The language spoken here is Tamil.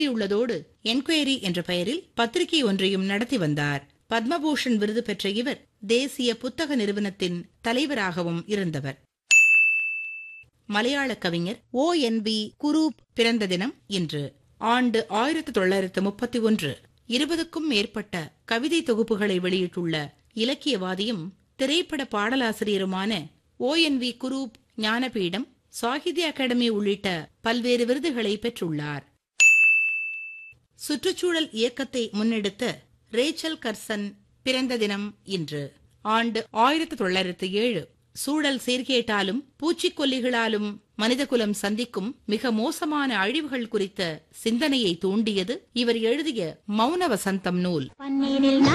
உள்ளதோடு என்கொயரி என்ற பெயரில் பத்திரிகை ஒன்றையும் நடத்தி வந்தார் பத்மபூஷன் விருது பெற்ற இவர் தேசிய புத்தக நிறுவனத்தின் தலைவராகவும் இருந்தவர் மலையாள கவிஞர் ஓ என் வி குரூப் பிறந்த தினம் இன்று ஆண்டு ஆயிரத்தி தொள்ளாயிரத்து முப்பத்தி ஒன்று இருபதுக்கும் மேற்பட்ட கவிதை தொகுப்புகளை வெளியிட்டுள்ள இலக்கியவாதியும் திரைப்பட பாடலாசிரியருமான ஓ என் வி குரூப் ஞானபீடம் சாகித்ய அகாடமி உள்ளிட்ட பல்வேறு விருதுகளை பெற்றுள்ளார் சுற்றுச்சூழல் இயக்கத்தை முன்னெடுத்த ரேச்சல் கர்சன் பிறந்த தினம் இன்று ஆண்டு ஆயிரத்தி தொள்ளாயிரத்து ஏழு சூழல் சீர்கேட்டாலும் பூச்சிக்கொல்லிகளாலும் மனிதகுலம் சந்திக்கும் மிக மோசமான அழிவுகள் குறித்த சிந்தனையை தூண்டியது இவர் எழுதிய மௌன வசந்தம் நூல் பன்னீரில்